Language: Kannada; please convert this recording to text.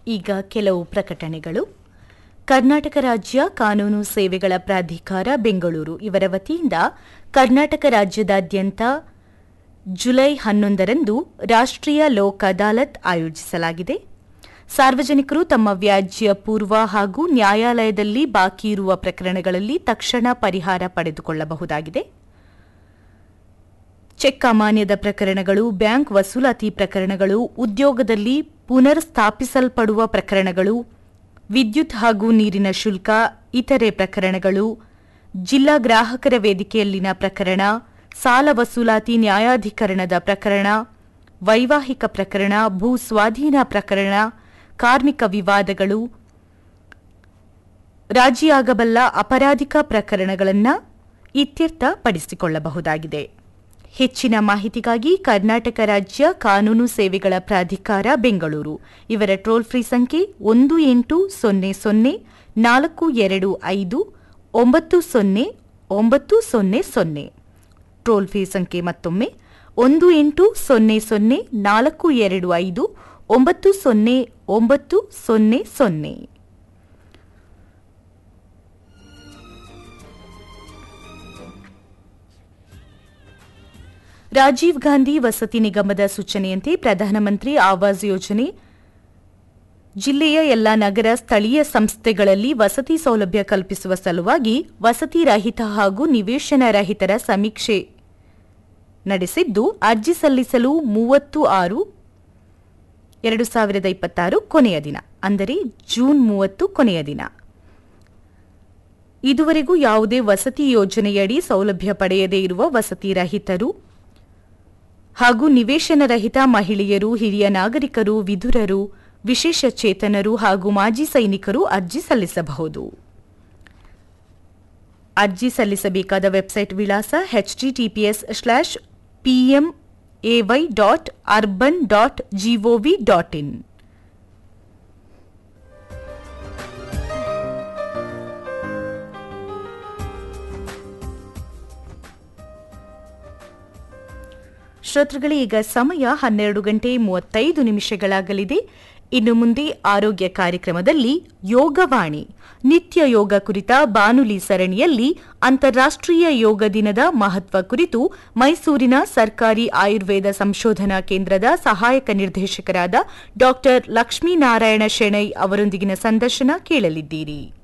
ಈಗ ಕೆಲವು ಪ್ರಕಟಣೆಗಳು ಕರ್ನಾಟಕ ರಾಜ್ಯ ಕಾನೂನು ಸೇವೆಗಳ ಪ್ರಾಧಿಕಾರ ಬೆಂಗಳೂರು ಇವರ ವತಿಯಿಂದ ಕರ್ನಾಟಕ ರಾಜ್ಯದಾದ್ಯಂತ ಜುಲೈ ಹನ್ನೊಂದರಂದು ರಾಷ್ಟ್ರೀಯ ಲೋಕ್ ಅದಾಲತ್ ಆಯೋಜಿಸಲಾಗಿದೆ ಸಾರ್ವಜನಿಕರು ತಮ್ಮ ವ್ಯಾಜ್ಯ ಪೂರ್ವ ಹಾಗೂ ನ್ಯಾಯಾಲಯದಲ್ಲಿ ಬಾಕಿ ಇರುವ ಪ್ರಕರಣಗಳಲ್ಲಿ ತಕ್ಷಣ ಪರಿಹಾರ ಪಡೆದುಕೊಳ್ಳಬಹುದಾಗಿದೆ ಚೆಕ್ ಅಮಾನ್ಯದ ಪ್ರಕರಣಗಳು ಬ್ಯಾಂಕ್ ವಸೂಲಾತಿ ಪ್ರಕರಣಗಳು ಉದ್ಯೋಗದಲ್ಲಿ ಪುನರ್ ಸ್ಥಾಪಿಸಲ್ಪಡುವ ಪ್ರಕರಣಗಳು ವಿದ್ಯುತ್ ಹಾಗೂ ನೀರಿನ ಶುಲ್ಕ ಇತರೆ ಪ್ರಕರಣಗಳು ಜಿಲ್ಲಾ ಗ್ರಾಹಕರ ವೇದಿಕೆಯಲ್ಲಿನ ಪ್ರಕರಣ ಸಾಲ ವಸೂಲಾತಿ ನ್ಯಾಯಾಧಿಕರಣದ ಪ್ರಕರಣ ವೈವಾಹಿಕ ಪ್ರಕರಣ ಭೂ ಸ್ವಾಧೀನ ಪ್ರಕರಣ ಕಾರ್ಮಿಕ ವಿವಾದಗಳು ರಾಜಿಯಾಗಬಲ್ಲ ಅಪರಾಧಿಕ ಪ್ರಕರಣಗಳನ್ನು ಇತ್ಯರ್ಥಪಡಿಸಿಕೊಳ್ಳಬಹುದಾಗಿದೆ ಹೆಚ್ಚಿನ ಮಾಹಿತಿಗಾಗಿ ಕರ್ನಾಟಕ ರಾಜ್ಯ ಕಾನೂನು ಸೇವೆಗಳ ಪ್ರಾಧಿಕಾರ ಬೆಂಗಳೂರು ಇವರ ಟೋಲ್ ಫ್ರೀ ಸಂಖ್ಯೆ ಒಂದು ಎಂಟು ಸೊನ್ನೆ ಸೊನ್ನೆ ನಾಲ್ಕು ಎರಡು ಐದು ಒಂಬತ್ತು ಸೊನ್ನೆ ಒಂಬತ್ತು ಸೊನ್ನೆ ಸೊನ್ನೆ ಟೋಲ್ ಫ್ರೀ ಸಂಖ್ಯೆ ಮತ್ತೊಮ್ಮೆ ಒಂದು ಎಂಟು ಸೊನ್ನೆ ಸೊನ್ನೆ ನಾಲ್ಕು ಎರಡು ಐದು ಒಂಬತ್ತು ಸೊನ್ನೆ ಒಂಬತ್ತು ಸೊನ್ನೆ ಸೊನ್ನೆ ರಾಜೀವ್ ಗಾಂಧಿ ವಸತಿ ನಿಗಮದ ಸೂಚನೆಯಂತೆ ಪ್ರಧಾನಮಂತ್ರಿ ಆವಾಸ್ ಯೋಜನೆ ಜಿಲ್ಲೆಯ ಎಲ್ಲ ನಗರ ಸ್ಥಳೀಯ ಸಂಸ್ಥೆಗಳಲ್ಲಿ ವಸತಿ ಸೌಲಭ್ಯ ಕಲ್ಪಿಸುವ ಸಲುವಾಗಿ ವಸತಿ ರಹಿತ ಹಾಗೂ ನಿವೇಶನ ರಹಿತರ ಸಮೀಕ್ಷೆ ನಡೆಸಿದ್ದು ಅರ್ಜಿ ಸಲ್ಲಿಸಲು ಮೂವತ್ತು ಆರು ಎರಡು ಸಾವಿರದ ಇಪ್ಪತ್ತಾರು ಕೊನೆಯ ದಿನ ಅಂದರೆ ಜೂನ್ ಮೂವತ್ತು ಕೊನೆಯ ದಿನ ಇದುವರೆಗೂ ಯಾವುದೇ ವಸತಿ ಯೋಜನೆಯಡಿ ಸೌಲಭ್ಯ ಪಡೆಯದೇ ಇರುವ ವಸತಿ ರಹಿತರು ಹಾಗೂ ನಿವೇಶನ ರಹಿತ ಮಹಿಳೆಯರು ಹಿರಿಯ ನಾಗರಿಕರು ವಿಧುರರು ವಿಶೇಷ ಚೇತನರು ಹಾಗೂ ಮಾಜಿ ಸೈನಿಕರು ಅರ್ಜಿ ಸಲ್ಲಿಸಬಹುದು ಅರ್ಜಿ ಸಲ್ಲಿಸಬೇಕಾದ ವೆಬ್ಸೈಟ್ ವಿಳಾಸ HTTPS slash PMAY dot urban dot GOV dot in ಶ್ರೋತೃಗಳೇ ಈಗ ಸಮಯ ಹನ್ನೆರಡು ಗಂಟೆ ಮೂವತ್ತೈದು ನಿಮಿಷಗಳಾಗಲಿದೆ ಇನ್ನು ಮುಂದೆ ಆರೋಗ್ಯ ಕಾರ್ಯಕ್ರಮದಲ್ಲಿ ಯೋಗವಾಣಿ ನಿತ್ಯ ಯೋಗ ಕುರಿತ ಬಾನುಲಿ ಸರಣಿಯಲ್ಲಿ ಅಂತಾರಾಷ್ಟ್ರೀಯ ಯೋಗ ದಿನದ ಮಹತ್ವ ಕುರಿತು ಮೈಸೂರಿನ ಸರ್ಕಾರಿ ಆಯುರ್ವೇದ ಸಂಶೋಧನಾ ಕೇಂದ್ರದ ಸಹಾಯಕ ನಿರ್ದೇಶಕರಾದ ಡಾ ಲಕ್ಷ್ಮೀನಾರಾಯಣ ಶೆಣೈ ಅವರೊಂದಿಗಿನ ಸಂದರ್ಶನ ಕೇಳಲಿದ್ದೀರಿ